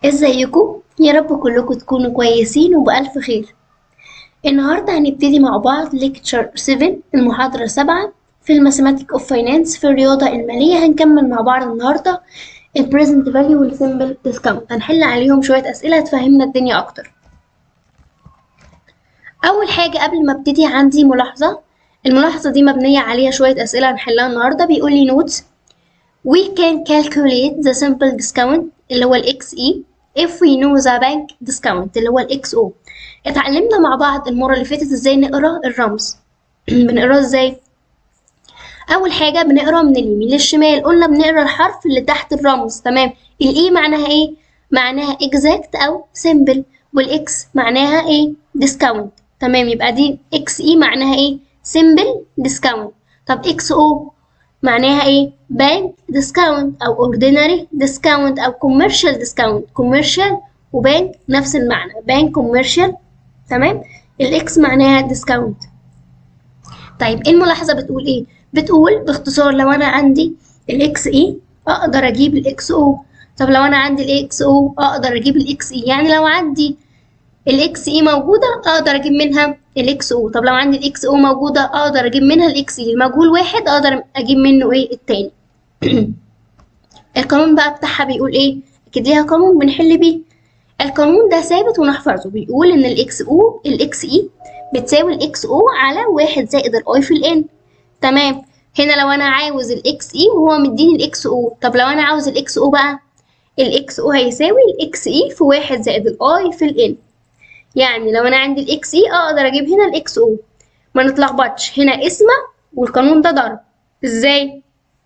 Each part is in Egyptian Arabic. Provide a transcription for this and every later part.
ازيكم يا رب كلكم تكونوا كويسين وبألف خير النهاردة هنبتدي مع بعض ليكتشر 7 المحاضرة 7 في الماثيماتيك اوف فاينانس في الرياضة المالية هنكمل مع بعض النهاردة البريزنت فاليو والسيمبل ديسكاونت هنحل عليهم شوية أسئلة تفهمنا الدنيا أكتر أول حاجة قبل ما ابتدي عندي ملاحظة الملاحظة دي مبنية عليها شوية أسئلة هنحلها النهاردة بيقول لي notes we can calculate the simple discount اللي هو ال XE if we know the bank discount اللي هو ال XO اتعلمنا مع بعض المرة اللي فاتت ازاي نقرا الرمز بنقراه ازاي اول حاجة بنقرا من اليمين للشمال قلنا بنقرا الحرف اللي تحت الرمز تمام الاي معناها ايه معناها exact او simple والاكس معناها ايه discount تمام يبقى دي اكس اي معناها ايه simple discount طب اكس او معناها ايه bank discount او ordinary discount او commercial discount commercial وبانك نفس المعنى bank commercial تمام الاكس معناها discount طيب الملاحظة بتقول ايه بتقول باختصار لو انا عندي الاكس اي اقدر اجيب الاكس او طب لو انا عندي الاكس او اقدر اجيب الاكس اي يعني لو عندي الاكس اي موجودة اقدر اجيب منها الاكس او طب لو عندي الاكس او موجودة اقدر اجيب منها الاكس اي المجهول واحد اقدر اجيب منه ايه التاني القانون بقى بتاعها بيقول ايه اكيد ليها قانون بنحل بيه القانون ده ثابت ونحفظه بيقول ان الاكس او الاكس اي بتساوي الاكس او على واحد زائد الاي في الان تمام هنا لو انا عاوز الاكس اي وهو مديني الاكس او طب لو انا عاوز الاكس او بقى الاكس او هيساوي الاكس اي في واحد زائد الاي في الان يعني لو انا عندي الاكس اي اقدر اجيب هنا الاكس او ما نتلخبطش هنا اسمه والقانون ده ضرب ازاي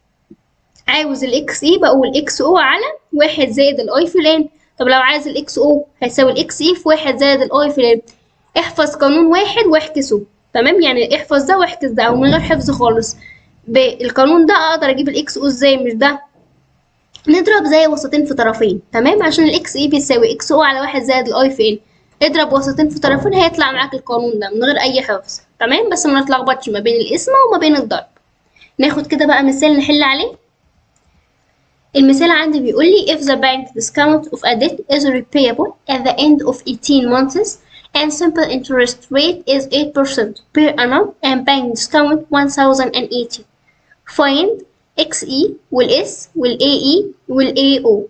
عاوز الاكس اي بقول اكس او على واحد زائد الاي في الان طب لو عايز الاكس او هيساوي الاكس اي في واحد زائد الاي في الان احفظ قانون واحد واحكسه تمام يعني احفظ ده واحكس ده او من غير حفظ خالص بالقانون ده اقدر اجيب الاكس او ازاي مش ده نضرب زي وسطين في طرفين تمام عشان الاكس اي بيساوي اكس او على واحد زائد الاي في ان اضرب وسطين في طرفين هيطلع معاك القانون ده من غير اي حفظ تمام بس ما نتلخبطش ما بين الاسم وما بين الضرب ناخد كده بقى مثال نحل عليه المثال عندي بيقول لي if the bank discount of a debt is repayable at the end of 18 months and simple interest rate is 8% per annum and bank discount 1080 find XE والS والAE والAO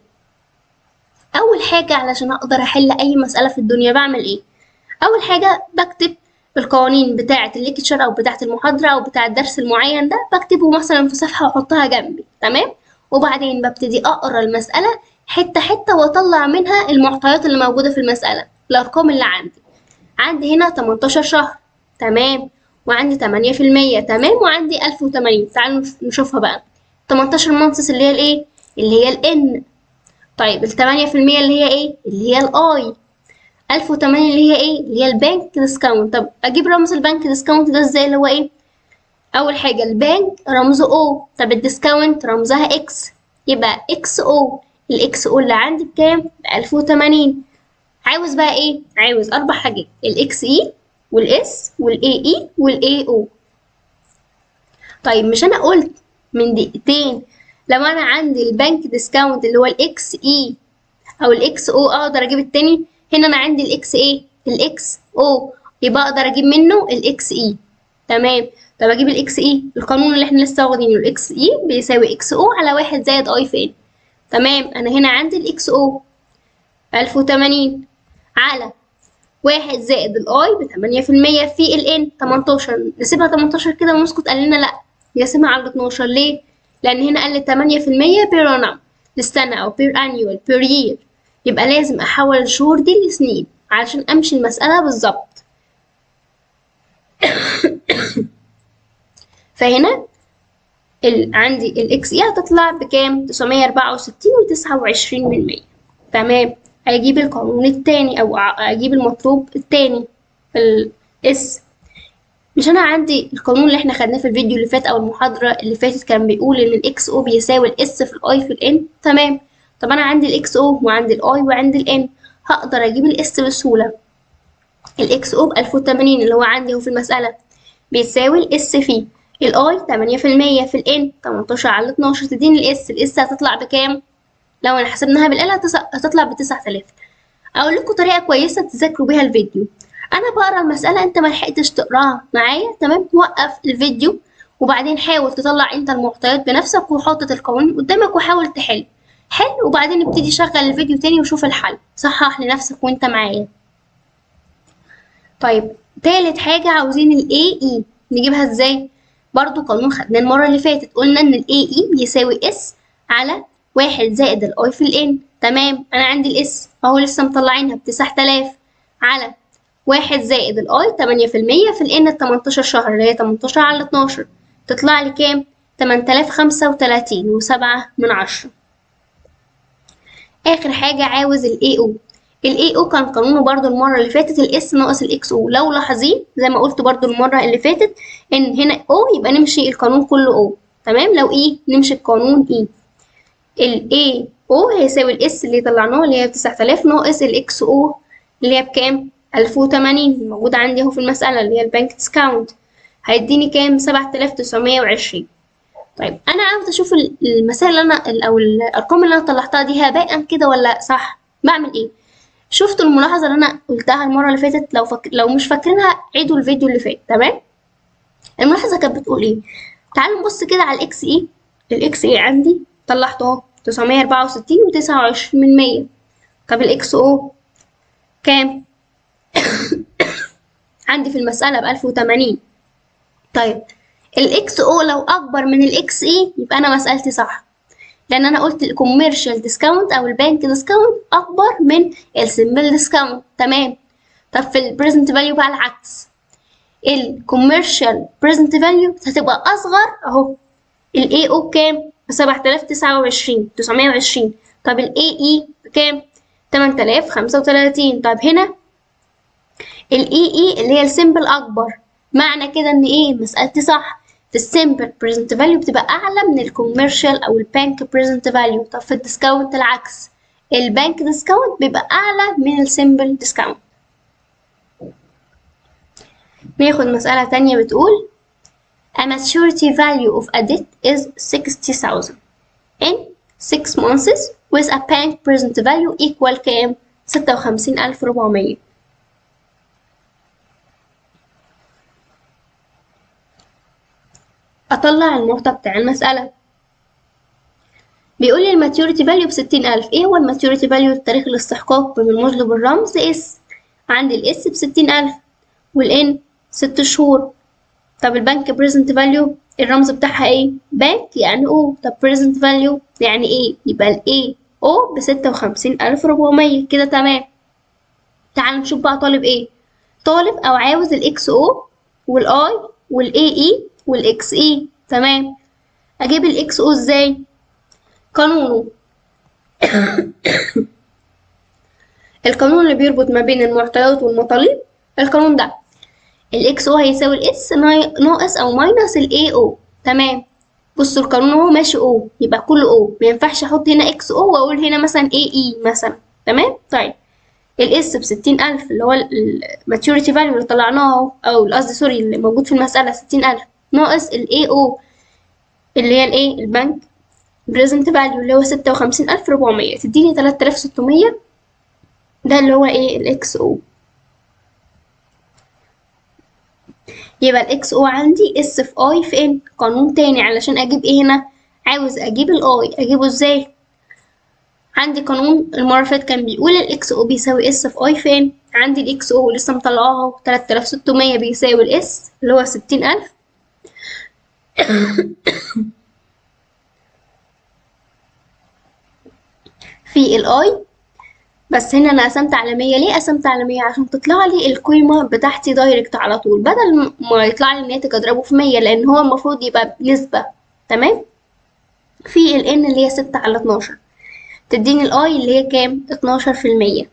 أول حاجة علشان أقدر أحل أي مسألة في الدنيا بعمل إيه؟ أول حاجة بكتب القوانين بتاعة الليكتشر أو بتاعة المحاضرة أو بتاعة الدرس المعين ده بكتبه مثلا في صفحة وأحطها جنبي تمام؟ وبعدين ببتدي أقرأ المسألة حتة حتة وأطلع منها المعطيات اللي موجودة في المسألة الأرقام اللي عندي عندي هنا 18 شهر تمام وعندي 8% تمام وعندي 1080 تعالوا نشوفها بقى 18 مانسس اللي هي الايه اللي هي الان طيب ال 8% اللي هي ايه اللي هي الاي 1080 اللي هي ايه اللي هي البنك ديسكاونت طب اجيب رمز البنك ديسكاونت ده ازاي اللي هو ايه اول حاجه البنك رمزه او طب الديسكاونت رمزها اكس يبقى اكس او الاكس او اللي عندي بكام ب 1080 عاوز بقى ايه عاوز اربع حاجات الاكس اي والاس والاي اي والاي او طيب مش انا قلت من دقيقتين لو انا عندي البنك ديسكاونت اللي هو الاكس اي او الاكس او اقدر اجيب التاني هنا انا عندي الاكس ايه الاكس او يبقى اقدر اجيب منه الاكس اي تمام طب اجيب الاكس اي القانون اللي احنا لسه واخدينه الاكس اي بيساوي اكس او على واحد زائد اي في ان تمام انا هنا عندي الاكس او 1080 على واحد زائد الاي بتمانية في المية في الان تمنتاشر نسيبها تمنتاشر كده ونسكت قال لنا لأ نقسمها على اتناشر ليه؟ لأن هنا قال تمانية في المية بير انم للسنة أو بير annual بير year يبقى لازم أحول الشهور دي لسنين علشان أمشي المسألة بالظبط فهنا ال... عندي الاكس اي هتطلع بكام؟ تسعمية أربعة وستين وتسعة وعشرين من مية تمام هجيب القانون التاني او اجيب المطلوب التاني الاس مش انا عندي القانون اللي احنا خدناه في الفيديو اللي فات او المحاضرة اللي فاتت كان بيقول ان الاكس او بيساوي الاس في الاي في الان تمام طب انا عندي الاكس او وعندي الاي وعندي الان هقدر اجيب الاس بسهولة الاكس او ب 1080 اللي هو عندي اهو في المسألة بيساوي الاس في الاي 8% في الان 18 على 12 تديني الاس الاس هتطلع بكام لو انا حسبناها بالآلة هتس- هتطلع بتسعة آلاف اقول لكم طريقة كويسة تذاكروا بيها الفيديو انا بقرا المسألة انت ما لحقتش تقراها معايا تمام وقف الفيديو وبعدين حاول تطلع انت المعطيات بنفسك وحاطط القوانين قدامك وحاول تحل حل وبعدين ابتدي شغل الفيديو تاني وشوف الحل صحح لنفسك وانت معايا طيب تالت حاجة عاوزين ال AE نجيبها ازاي؟ برضو قانون خدناه المرة اللي فاتت قلنا ان ال AE بيساوي S على واحد زائد ال I في ال N تمام أنا عندي ال S أهو لسه مطلعينها بتسعة آلاف على واحد زائد ال I تمانية في المية في ال N التمنتاشر شهر اللي هي تمنتاشر على اتناشر تطلع لي كام؟ تمن تلاف خمسة وتلاتين وسبعة من عشرة آخر حاجة عاوز ال AO ال AO كان قانونه برضو المرة اللي فاتت ال S ناقص ال XO لو لاحظين زي ما قلت برضو المرة اللي فاتت إن هنا O يبقى نمشي القانون كله O تمام لو E نمشي القانون E ال AO هيساوي ال S اللي طلعناه اللي هي بتسعة آلاف ناقص ال XO اللي هي بكام؟ ألف وتمانين موجود عندي أهو في المسألة اللي هي البنك ديسكاونت هيديني كام؟ سبعة آلاف تسعمية وعشرين طيب انا عاوزه اشوف ال- المسائل اللي انا او الارقام اللي انا طلعتها دي هباء كده ولا صح بعمل ايه شفتوا الملاحظه اللي انا قلتها المره اللي فاتت لو فك... لو مش فاكرينها عيدوا الفيديو اللي فات تمام الملاحظه كانت بتقول ايه تعالوا نبص كده على الاكس اي الاكس اي عندي طلعته اهو 964 و29 من 100 طب الاكس او كام عندي في المساله ب 1080 طيب الاكس او لو اكبر من الاكس اي يبقى انا مسألتي صح لان انا قلت الكوميرشال ديسكاونت او البنك ديسكاونت اكبر من السمبل ديسكاونت تمام طب في البريزنت فاليو بقى العكس الكوميرشال بريزنت فاليو هتبقى اصغر اهو الاي او كام ب 7029 920 طب الاي اي بكام 8035 طب هنا الاي اي اللي هي السمبل اكبر معنى كده ان ايه مسألتي صح في السمبل بريزنت فاليو بتبقى اعلى من الكوميرشال او البنك بريزنت فاليو طب في الديسكاونت العكس البنك ديسكاونت بيبقى اعلى من السمبل ديسكاونت ناخد مسألة تانية بتقول A maturity value of a debt is 60,000 in 6 months with a bank present value equal كام؟ 56,400 أطلع المعطى بتاع المسألة بيقول لي الماتيوريتي فاليو بستين ألف إيه هو الماتيوريتي فاليو تاريخ الاستحقاق بنرمز له بالرمز إس عندي الإس بستين ألف والإن ست شهور طب البنك بريزنت فاليو الرمز بتاعها إيه؟ بنك يعني أو طب بريزنت فاليو يعني إيه؟ يبقى الإيه أو بستة وخمسين ألف ربعمية كده تمام تعال نشوف بقى طالب إيه طالب أو عاوز الإكس أو والآي والإي إي والاكس اي تمام اجيب الاكس او ازاي قانونه القانون اللي بيربط ما بين المعطيات والمطالب القانون ده الاكس او هيساوي الاس ناقص او ماينس الاي او تمام بصوا القانون اهو ماشي او يبقى كله او ما ينفعش احط هنا اكس او واقول هنا مثلا اي اي مثلا تمام طيب الاس بستين ألف اللي هو الماتيوريتي فاليو اللي طلعناه اهو او قصدي سوري اللي موجود في المسألة ستين ألف ناقص ال AO اللي هي الايه البنك بريزنت فاليو اللي هو ستة وخمسين ألف ربعمية تديني تلاتة آلاف ستمية ده اللي هو ايه الاكس او يبقى الاكس او عندي اس في اي في ان قانون تاني علشان اجيب ايه هنا عاوز اجيب الاي اجيبه ازاي عندي قانون المرة اللي فاتت كان بيقول الاكس او بيساوي اس في اي في ان عندي الاكس او لسه مطلعاها تلاتة آلاف ستمية بيساوي الاس اللي هو ستين ألف في الاي بس هنا انا قسمت على مية ليه قسمت على مية عشان تطلع لي القيمة بتاعتي دايركت على طول بدل ما يطلع لي الناتج اضربه في مية لان هو المفروض يبقى نسبة تمام في ال n اللي هي ستة على اتناشر تديني الاي اللي هي كام اتناشر في المية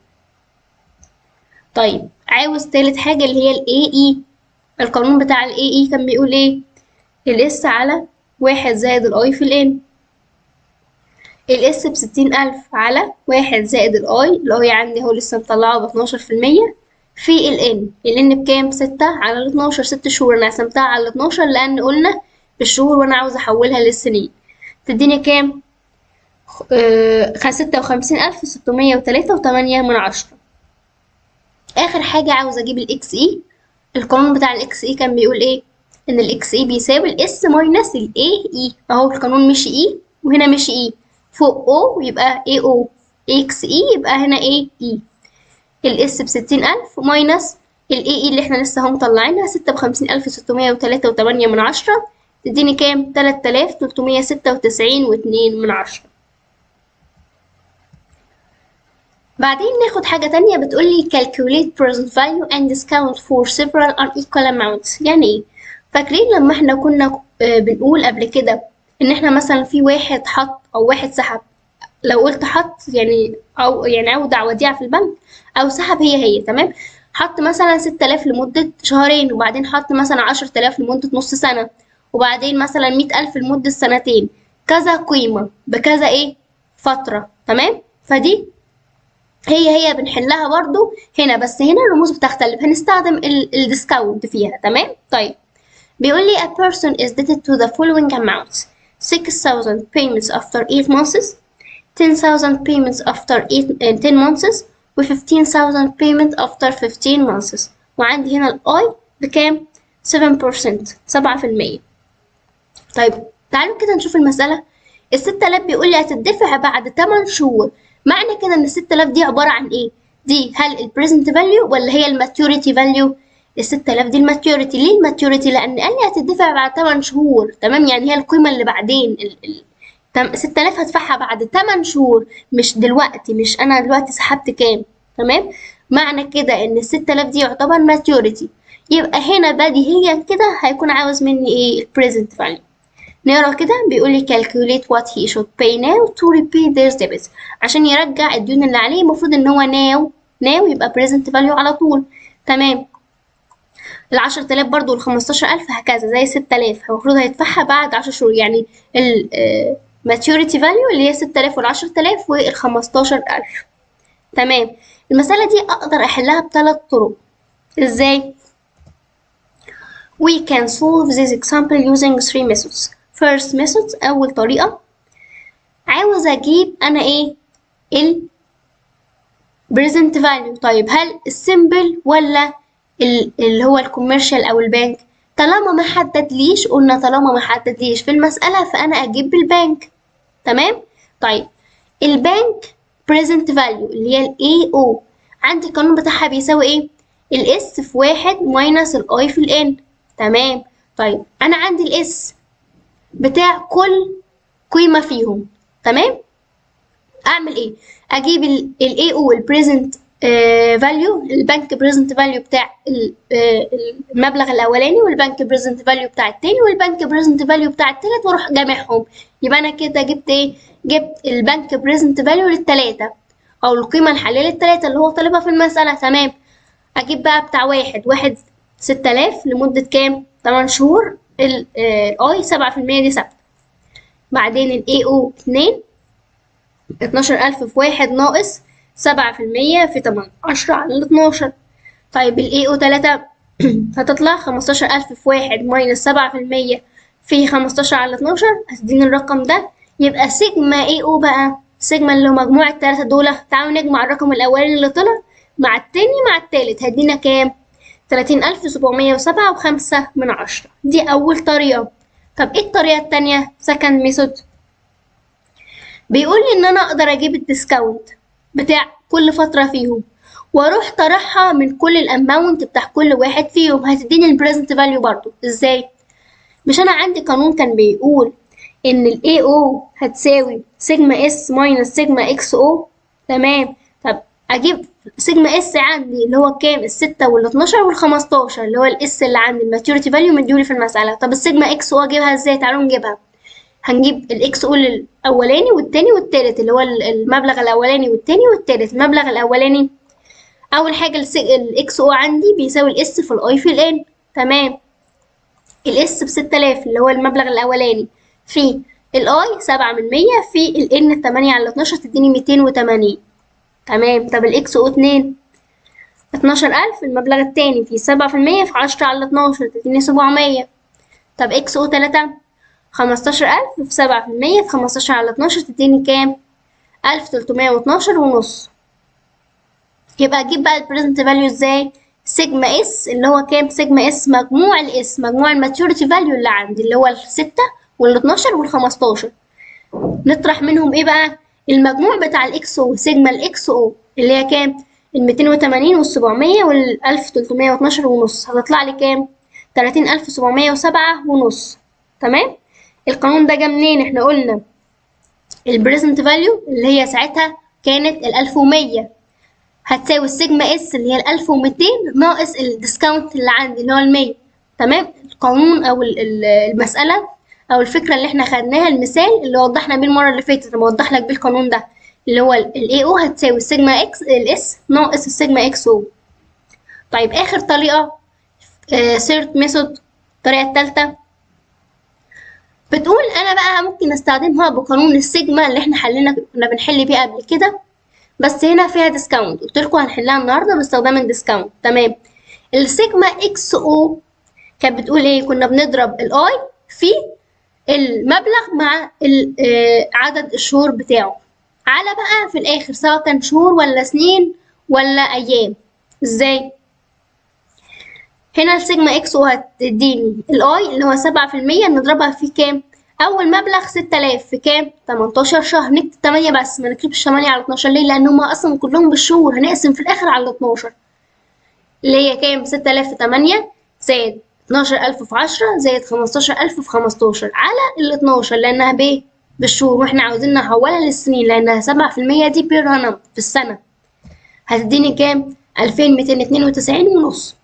طيب عاوز تالت حاجة اللي هي ال AE القانون بتاع ال AE كان بيقول ايه الاس على واحد زائد الاي في الان الاس بستين ألف على واحد زائد الاي الاي عندي اهو لسه مطلعه باتناشر في المية في الان الان بكام ستة على الاتناشر ست شهور انا قسمتها على الاتناشر لان قلنا بالشهور وانا عاوزة احولها للسنين تديني كام ستة وخمسين ألف ستمية وتلاتة وتمانية من عشرة آخر حاجة عاوزة أجيب الإكس إي القانون بتاع الإكس إي كان بيقول إيه؟ إن الإكس إي بيساوي الإس ماينس الإي إي أهو القانون مشي إي وهنا مشي إي فوق أو يبقى إي أو إكس إي يبقى هنا إيه إي الإس بستين ألف ماينس الإي إي اللي إحنا لسه هم مطلعينها ستة بخمسين ألف ستمية وتلاتة وتمانية من عشرة تديني كام؟ تلات آلاف تلتمية ستة وتسعين واتنين من عشرة بعدين ناخد حاجة تانية بتقولي calculate present value and discount for several unequal amounts يعني ايه؟ فاكرين لما احنا كنا آه، بنقول قبل كده ان احنا مثلا في واحد حط او واحد سحب لو قلت حط يعني او يعني اودع وديعة في البنك او سحب هي هي تمام حط مثلا ستة آلاف لمدة شهرين وبعدين حط مثلا عشرة آلاف لمدة نص سنة وبعدين مثلا مية ألف لمدة سنتين كذا قيمة بكذا ايه فترة تمام فدي هي هي بنحلها برضو هنا بس هنا الرموز بتختلف هنستخدم الديسكاونت فيها تمام طيب بيقول لي a person is debted to the following amounts 6000 payments after 8 months 10000 payments after 8 uh, 10 months و 15000 payment after 15 months وعندي هنا الاي بكام 7% 7% طيب تعالوا كده نشوف المسألة ال 6000 بيقول لي هتدفع بعد 8 شهور معنى كده ان ال 6000 دي عبارة عن ايه؟ دي هل البريزنت فاليو ولا هي الماتيوريتي فاليو؟ ال 6000 دي الماتيوريتي ليه الماتيوريتي؟ لأن قال لي هتدفع بعد 8 شهور تمام يعني هي القيمة اللي بعدين ال ال تم- 6000 هدفعها بعد 8 شهور مش دلوقتي مش أنا دلوقتي سحبت كام تمام؟ معنى كده إن ال 6000 دي يعتبر ماتيوريتي يبقى هنا بديهيا كده هيكون عاوز مني ايه البريزنت فاليو نقرا كده بيقول لي calculate what he should pay now to repay their debts عشان يرجع الديون اللي عليه المفروض ان هو now now يبقى present value على طول تمام ال 10000 برضو ال 15000 هكذا زي 6000 المفروض هيدفعها بعد 10 شهور يعني ال آه، maturity value اللي هي 6000 وال 10000 وال 15000 تمام المسألة دي أقدر أحلها بثلاث طرق إزاي؟ We can solve this example using three methods. First method أول طريقة عاوز أجيب أنا إيه ال present value طيب هل السيمبل ولا ال- اللي هو الكوميرشال أو البنك طالما ما حددليش قلنا طالما ما حددليش في المسألة فأنا أجيب بالبنك تمام طيب البنك present value اللي هي ال AO عندي القانون بتاعها بيساوي ايه الاس في واحد ماينس الاي في الان تمام طيب انا عندي الاس بتاع كل قيمة فيهم تمام اعمل ايه اجيب الاي او البريزنت فاليو البنك بريزنت فاليو بتاع ال- آه، المبلغ الاولاني والبنك بريزنت فاليو بتاع التاني والبنك بريزنت فاليو بتاع التالت واروح جامعهم يبقى انا كده جبت ايه جبت البنك بريزنت فاليو للتلاتة او القيمة الحالية للتلاتة اللي هو طالبها في المسألة تمام اجيب بقى بتاع واحد واحد ستة آلاف لمدة كام تمن شهور الاي سبعة في المية دي ثابتة بعدين الاي او اتنين اتناشر ألف في واحد ناقص سبعة في المية في تمن عشرة على الاتناشر طيب ال AO تلاتة هتطلع خمستاشر ألف في واحد ماينس سبعة في المية في خمستاشر على اتناشر هتديني الرقم ده يبقى سيجما AO بقى سيجما اللي هو مجموع التلاتة دول تعالوا نجمع الرقم الأولاني اللي طلع مع التاني مع التالت هيدينا كام؟ تلاتين ألف سبعمية وسبعة وخمسة من عشرة دي أول طريقة طب ايه الطريقة التانية second method بيقول لي ان انا اقدر اجيب الديسكاونت بتاع كل فترة فيهم واروح طرحها من كل الاماونت بتاع كل واحد فيهم هتديني البريزنت فاليو برضو ازاي مش انا عندي قانون كان بيقول ان ال AO هتساوي سيجما اس ماينس سيجما اكس او تمام طب اجيب سيجما اس عندي اللي هو كام الستة وال 12 وال 15 اللي هو الاس اللي عندي الماتيوريتي فاليو مديولي في المسألة طب السيجما اكس او اجيبها ازاي تعالوا نجيبها هنجيب الاكس او الاولاني والتاني والتالت اللي هو ال- المبلغ الاولاني والتاني والتالت المبلغ الاولاني اول حاجه الاكس او عندي بيساوي الاس في الاي في الان تمام الاس ب 6000 اللي هو المبلغ الاولاني في الاي 7 من 100 في الان 8 على 12 تديني 280 تمام طب الاكس او 2 12000 المبلغ التاني في 7% في 10 على 12 تديني 700 طب اكس او 3 خمستاشر ألف في سبعة في المية في خمستاشر على اتناشر تديني كام؟ ألف تلتمية واتناشر ونص يبقى أجيب بقى البريزنت فاليو ازاي؟ سيجما اس اللي هو كام؟ سيجما اس مجموع الاس مجموع الماتيوريتي فاليو اللي عندي اللي هو الستة والاتناشر والخمستاشر نطرح منهم ايه بقى؟ المجموع بتاع الاكس او سيجما الاكس او اللي هي كام؟ ال 280 وال 700 وال 1312 ونص هتطلع لي كام؟ 30707 ونص تمام؟ القانون ده جه منين؟ احنا قلنا البريزنت فاليو اللي هي ساعتها كانت ال 1100 هتساوي السيجما اس اللي هي ال 1200 ناقص الديسكاونت اللي عندي اللي هو ال 100 تمام؟ القانون او المسألة او الفكرة اللي احنا خدناها المثال اللي وضحنا بيه المرة اللي فاتت انا بوضح لك بيه القانون ده اللي هو ال AO هتساوي السيجما اكس الاس ناقص السيجما اكس او طيب اخر طريقة ثيرد ميثود الطريقة التالتة بتقول انا بقى ممكن استخدمها بقانون السيجما اللي احنا حلينا كنا بنحل بيه قبل كده بس هنا فيها ديسكاونت قلت لكم هنحلها النهارده باستخدام الديسكاونت تمام السيجما اكس او كانت بتقول ايه كنا بنضرب الاي في المبلغ مع عدد الشهور بتاعه على بقى في الاخر سواء كان شهور ولا سنين ولا ايام ازاي هنا السيجما اكس او هتديني الاي اللي هو سبعة في المية نضربها في كام اول مبلغ ستة آلاف في كام تمنتاشر شهر نكتب تمانية بس ما نكتبش تمانية على اتناشر ليه لان هما اصلا كلهم بالشهور هنقسم في الاخر على اتناشر اللي هي كام ستة آلاف في تمانية زائد اتناشر ألف في عشرة زائد خمستاشر ألف في خمستاشر على الاتناشر لأنها بايه بالشهور واحنا عاوزين نحولها للسنين لأنها سبعة في المية دي بير هانم في السنة هتديني كام ألفين ميتين اتنين وتسعين ونص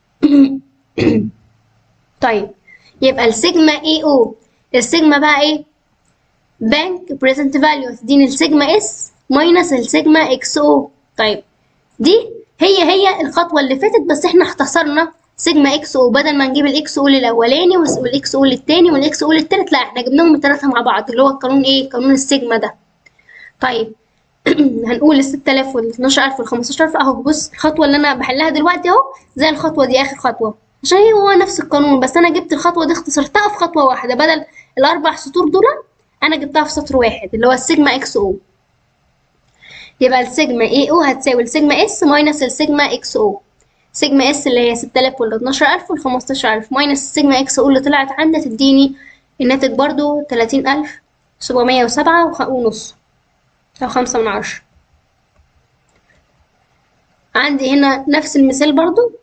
طيب يبقى السيجما اي او السيجما بقى ايه بانك بريزنت فاليو هتديني السيجما اس ماينس السيجما اكس او طيب دي هي هي الخطوة اللي فاتت بس احنا اختصرنا سيجما اكس او بدل ما نجيب الاكس او للاولاني والاكس او للتاني والاكس او للتالت لا احنا جبناهم التلاتة مع بعض اللي هو القانون ايه قانون السيجما ده طيب هنقول ال 6000 وال 12000 وال 15000 اهو بص الخطوه اللي انا بحلها دلوقتي اهو زي الخطوه دي اخر خطوه عشان هي هو نفس القانون بس انا جبت الخطوه دي اختصرتها في خطوه واحده بدل الاربع سطور دول انا جبتها في سطر واحد اللي هو السيجما اكس او يبقى السيجما اي او هتساوي السيجما اس ماينس السيجما اكس او سيجما اس اللي هي 6000 ولا 12000 وال 15000 ماينس السيجما اكس او اللي طلعت عندي تديني الناتج برضو 30707 ونص أو خمسة من عشرة عندي هنا نفس المثال برضو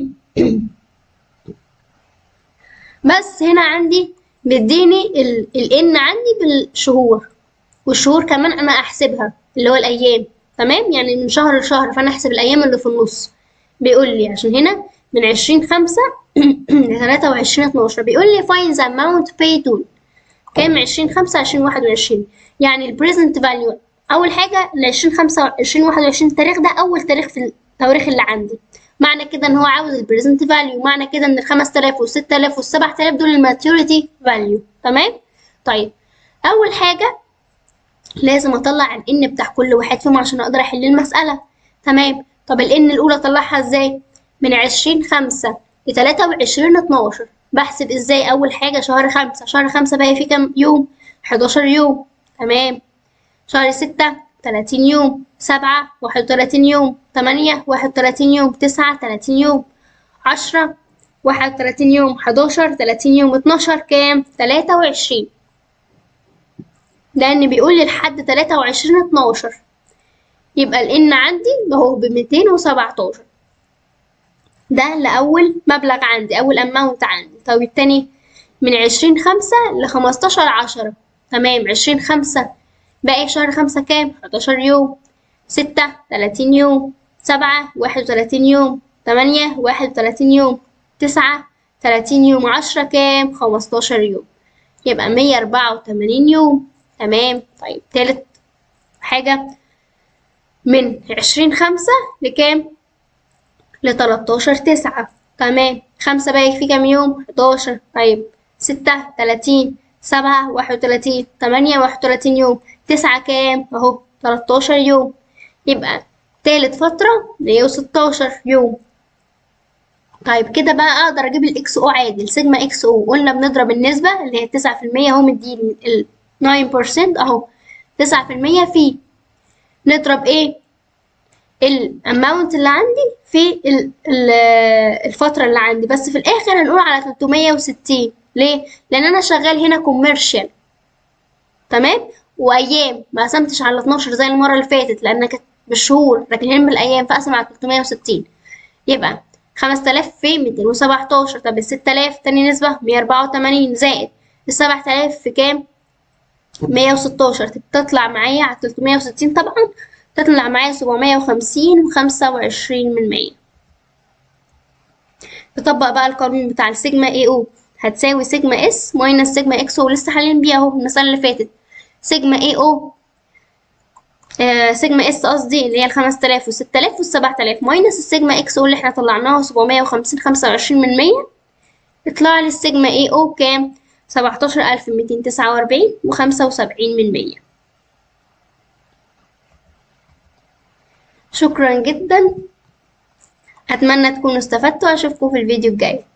بس هنا عندي مديني ال n عندي بالشهور والشهور كمان أنا أحسبها اللي هو الأيام تمام يعني من شهر لشهر فأنا أحسب الأيام اللي في النص بيقول لي عشان هنا من عشرين خمسة لتلاتة وعشرين اتناشر بيقول لي find the amount paid on كام عشرين خمسة عشرين واحد وعشرين يعني البريزنت فاليو أول حاجة العشرين خمسة عشرين واحد وعشرين التاريخ ده أول تاريخ في التواريخ اللي عندي معنى كده إن هو عاوز البريزنت فاليو معنى كده إن الخمس تلاف والست تلاف والسبع تلاف دول الماتيوريتي فاليو تمام طيب أول حاجة لازم أطلع ال n بتاع كل واحد فيهم عشان أقدر أحل المسألة تمام طب ال n الأولى أطلعها إزاي من عشرين خمسة لتلاتة وعشرين اتناشر بحسب إزاي أول حاجة شهر خمسة شهر خمسة بقى فيه كام يوم حداشر يوم تمام شهر ستة تلاتين يوم سبعة واحد وتلاتين يوم تمانية واحد وتلاتين يوم تسعة تلاتين يوم عشرة واحد وتلاتين يوم حداشر تلاتين يوم اتناشر كام تلاتة وعشرين لأن بيقول لي لحد تلاتة وعشرين اتناشر يبقى ال n عندي اهو بميتين وسبعتاشر ده لأول مبلغ عندي أول أماونت عندي طب التاني من عشرين خمسة لخمستاشر عشرة تمام عشرين خمسة باقي شهر خمسة كام؟ حداشر يوم ستة تلاتين يوم سبعة واحد وتلاتين يوم تمانية واحد وتلاتين يوم تسعة تلاتين يوم عشرة كام؟ خمستاشر يوم يبقى مية أربعة وتمانين يوم تمام طيب تالت حاجة من عشرين خمسة لكام؟ لتلاتاشر تسعة تمام خمسة باقي في كام يوم؟ حداشر طيب ستة تلاتين سبعة واحد وتلاتين تمانية واحد وتلاتين يوم تسعة كام اهو تلاتاشر يوم يبقى تالت فترة مية وستاشر يوم طيب كده بقى اقدر اجيب الاكس او عادي السيجما اكس او قلنا بنضرب النسبة اللي هي تسعة في المية اهو مديني ال 9% اهو تسعة في المية في نضرب ايه الاماونت اللي عندي في ال ال الفترة اللي عندي بس في الاخر هنقول على 360 ليه؟ لان انا شغال هنا كوميرشال تمام وايام ما قسمتش على 12 زي المرة اللي فاتت لان كانت بالشهور لكن هنا بالايام فاقسم على 360 يبقى 5000 في 217 طب ال 6000 تاني نسبة 184 زائد ال 7000 في كام؟ 116 تطلع معايا على 360 طبعا تطلع معايا 750 وخمسة وعشرين من مية تطبق بقى القانون بتاع السيجما اي او هتساوي سيجما اس ماينس سيجما اكس او لسه حالين بيه اهو المسألة اللي فاتت سيجما اي او آه سيجما اس قصدي اللي هي الخمس تلاف والست تلاف والسبع تلاف ماينس السيجما اكس او اللي احنا طلعناها سبعمية وخمسين خمسة وعشرين من مية يطلع لي السيجما اي او كام سبعتاشر ألف ميتين تسعة وأربعين وخمسة وسبعين من مية شكرا جدا أتمنى تكونوا استفدتوا أشوفكم في الفيديو الجاي